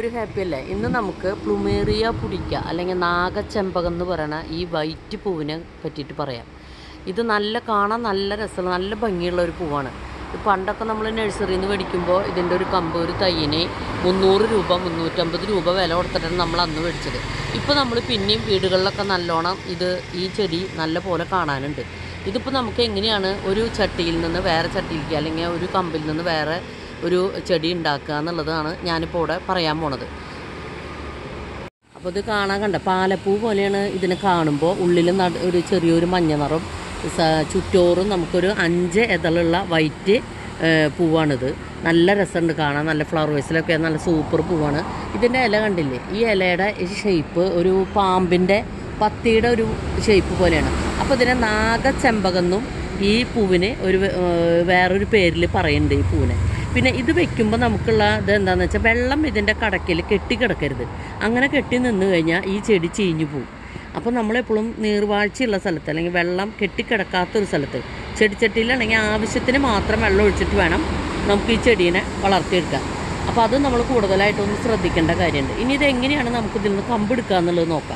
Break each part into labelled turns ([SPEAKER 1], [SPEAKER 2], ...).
[SPEAKER 1] എല്ലാവരും ഹാപ്പി അല്ലേ ഇന്ന് നമുക്ക് പ്ലുമേറിയ പുടിക്ക അല്ലെങ്കിൽ നാഗച്ചെമ്പകം എന്ന് പറയുന്ന ഈ വൈറ്റ് പൂവിനെ പറ്റിയിട്ട് പറയാം ഇത് നല്ല കാണാൻ നല്ല രസമുള്ള നല്ല ഭംഗിയുള്ള ഒരു പൂവാണ് ഇത് പണ്ടൊക്കെ നമ്മൾ നഴ്സറിയിൽ നിന്ന് മേടിക്കുമ്പോൾ ഇതിൻ്റെ ഒരു കമ്പ് ഒരു തൈയിന് മുന്നൂറ് രൂപ മുന്നൂറ്റമ്പത് രൂപ വില കൊടുത്തിട്ടാണ് നമ്മൾ അന്ന് മേടിച്ചത് ഇപ്പോൾ നമ്മൾ പിന്നെയും വീടുകളിലൊക്കെ നല്ലോണം ഇത് ഈ ചെടി നല്ല പോലെ കാണാനുണ്ട് ഇതിപ്പോൾ നമുക്ക് എങ്ങനെയാണ് ഒരു ചട്ടിയിൽ നിന്ന് വേറെ ചട്ടിയിലേക്ക് അല്ലെങ്കിൽ ഒരു കമ്പിൽ നിന്ന് വേറെ ഒരു ചെടി ഉണ്ടാക്കുക എന്നുള്ളതാണ് ഞാനിപ്പോൾ ഇവിടെ പറയാൻ പോണത് അപ്പോൾ ഇത് കാണാൻ കണ്ട പാലപ്പൂ പോലെയാണ് ഇതിനെ കാണുമ്പോൾ ഉള്ളിൽ നട ഒരു ചെറിയൊരു മഞ്ഞ നിറം സ- ചുറ്റോറും നമുക്കൊരു അഞ്ച് ഇതളുള്ള വൈറ്റ് ഏഹ്, പൂവാണിത് നല്ല രസമുണ്ട് കാണാൻ നല്ല ഫ്ലവർ വേസിലൊക്കെ നല്ല സൂപ്പർ പൂവാണ് ഇതിൻ്റെ ഇല കണ്ടില്ലേ ഈ ഇലയുടെ ഷേപ്പ് ഒരു പാമ്പിൻ്റെ പത്തിയുടെ ഒരു ഷേപ്പ് പോലെയാണ് അപ്പോൾ ഇതിനെ നാഗച്ചെമ്പകെന്നും ഈ പൂവിന് ഒരു വേ- ഏഹ്, വേറൊരു പേരിൽ പറയുന്നുണ്ട് ഈ പൂവിനെ പിന്നെ ഇത് വെക്കുമ്പോൾ നമുക്കുള്ള ഇത് എന്താണെന്ന് വെച്ചാൽ വെള്ളം ഇതിൻ്റെ കടക്കിൽ കെട്ടി കിടക്കരുത് അങ്ങനെ കെട്ടി നിന്ന് കഴിഞ്ഞാൽ ഈ ചെടി ചീഞ്ഞു പോകും അപ്പോൾ നമ്മളെപ്പോഴും നീർവാഴ്ചയുള്ള സ്ഥലത്ത് അല്ലെങ്കിൽ വെള്ളം കെട്ടിക്കിടക്കാത്തൊരു സ്ഥലത്ത് ചെടിച്ചട്ടിയിലാണെങ്കിൽ ആവശ്യത്തിന് മാത്രം വെള്ളം ഒഴിച്ചിട്ട് വേണം നമുക്ക് ഈ ചെടീനെ വളർത്തിയെടുക്കാൻ അപ്പോൾ അത് നമ്മൾ കൂടുതലായിട്ടൊന്ന് ശ്രദ്ധിക്കേണ്ട കാര്യമുണ്ട് ഇനി ഇത് എങ്ങനെയാണ് നമുക്ക് ഇതിൽ നിന്ന് കമ്പെടുക്കുക എന്നുള്ളത് നോക്കാം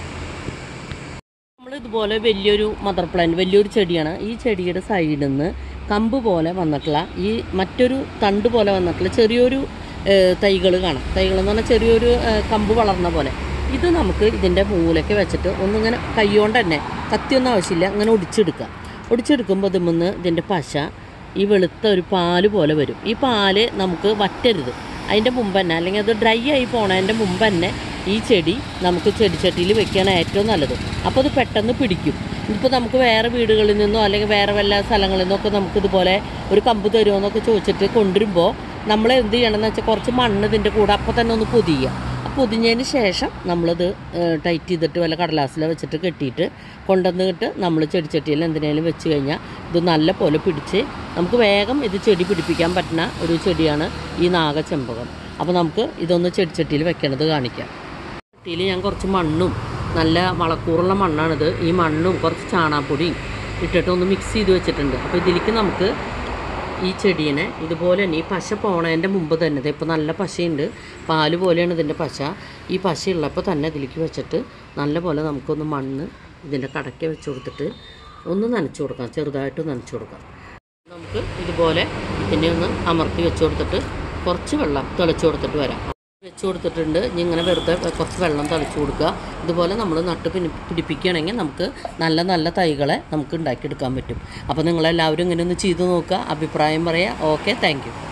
[SPEAKER 1] നമ്മൾ ഇതുപോലെ വലിയൊരു മദർ പ്ലാന്റ് വലിയൊരു ചെടിയാണ് ഈ ചെടിയുടെ സൈഡിൽ നിന്ന് കമ്പ് പോലെ വന്നിട്ടുള്ള ഈ മറ്റൊരു തണ്ട് പോലെ വന്നിട്ടുള്ള ചെറിയൊരു തൈകൾ കാണാം തൈകൾ എന്ന് പറഞ്ഞാൽ ചെറിയൊരു ഏഹ്, കമ്പ് വളർന്ന പോലെ ഇത് നമുക്ക് ഇതിൻ്റെ മൂലയ്ക്ക് വെച്ചിട്ട് ഒന്നിങ്ങനെ കൈകൊണ്ട് തന്നെ കത്തിയൊന്നും ആവശ്യമില്ല അങ്ങനെ ഒടിച്ചെടുക്കുക ഒടിച്ചെടുക്കുമ്പോൾ ഇതിൽ ഇതിൻ്റെ പശ ഈ വെളുത്ത ഒരു പാല് പോലെ വരും ഈ പാല് നമുക്ക് വറ്റരുത് അതിൻ്റെ മുമ്പ് തന്നെ അല്ലെങ്കിൽ അത് ഡ്രൈ ആയി പോണതിൻ്റെ മുമ്പ് തന്നെ ഈ ചെടി നമുക്ക് ചെടിച്ചട്ടിയിൽ വെക്കുകയാണ് ഏറ്റവും നല്ലത് അപ്പോൾ അത് പെട്ടെന്ന് പിടിക്കും ഇപ്പോൾ നമുക്ക് വേറെ വീടുകളിൽ നിന്നോ അല്ലെങ്കിൽ വേറെ വല്ല സ്ഥലങ്ങളിൽ നിന്നോ ഒക്കെ നമുക്ക് ഇതുപോലെ ഒരു കമ്പ് തരുമോ എന്നൊക്കെ ചോദിച്ചിട്ട് കൊണ്ടുവരുമ്പോൾ നമ്മൾ എന്ത് ചെയ്യണമെന്ന് വെച്ചാൽ കുറച്ച് മണ്ണ് ഇതിൻ്റെ കൂടെ അപ്പോൾ തന്നെ ഒന്ന് പൊതിയുക ആ പൊതിഞ്ഞതിന് ശേഷം നമ്മളത് ടൈറ്റ് ചെയ്തിട്ട് വല്ല കടലാസിൽ വെച്ചിട്ട് കെട്ടിയിട്ട് കൊണ്ടുവന്നിട്ട് നമ്മൾ ചെടിച്ചട്ടിയിൽ എന്തിനേലും വെച്ച് കഴിഞ്ഞാൽ ഇത് നല്ല പോലെ പിടിച്ച് നമുക്ക് വേഗം ഇത് ചെടി പിടിപ്പിക്കാൻ പറ്റുന്ന ഒരു ചെടിയാണ് ഈ നാഗച്ചെമ്പകം അപ്പോൾ നമുക്ക് ഇതൊന്ന് ചെടിച്ചട്ടിയിൽ വെക്കണത് കാണിക്കാം ചട്ടിയിൽ ഞാൻ കുറച്ച് മണ്ണും നല്ല വളക്കൂറുള്ള മണ്ണാണിത് ഈ മണ്ണും കുറച്ച് ചാണാപ്പൊടിയും ഇട്ടിട്ട് ഒന്ന് മിക്സ് ചെയ്ത് വെച്ചിട്ടുണ്ട് അപ്പോൾ ഇതിലേക്ക് നമുക്ക് ഈ ചെടീനെ ഇതുപോലെ തന്നെ ഈ പശ പോണതിൻ്റെ മുമ്പ് തന്നെ ഇപ്പോൾ നല്ല പശയുണ്ട് പാല് പോലെയാണ് ഇതിൻ്റെ പശ ഈ പശ ഉള്ളപ്പോൾ തന്നെ ഇതിലേക്ക് വെച്ചിട്ട് നല്ല പോലെ നമുക്കൊന്ന് മണ്ണ് ഇതിൻ്റെ കടയ്ക്ക് വെച്ച് കൊടുത്തിട്ട് ഒന്ന് നനച്ച് കൊടുക്കാം ചെറുതായിട്ട് നനച്ച് കൊടുക്കാം നമുക്ക് ഇതുപോലെ ഇതിനെ ഒന്ന് അമർത്തി വെച്ച് കൊടുത്തിട്ട് കുറച്ച് വെള്ളം തിളച്ച് കൊടുത്തിട്ട് വരാം വെച്ച് കൊടുത്തിട്ടുണ്ട് ഇനി ഇങ്ങനെ വെറുതെ കുറച്ച് വെള്ളം തളിച്ചു കൊടുക്കുക ഇതുപോലെ നമ്മൾ നട്ട് പിടി പിടിപ്പിക്കുകയാണെങ്കിൽ നമുക്ക് നല്ല നല്ല തൈകളെ നമുക്ക് ഉണ്ടാക്കിയെടുക്കാൻ പറ്റും അപ്പോൾ നിങ്ങളെല്ലാവരും ഇങ്ങനെ ഒന്ന് ചെയ്ത് നോക്കുക അഭിപ്രായം പറയുക ഓക്കെ താങ്ക്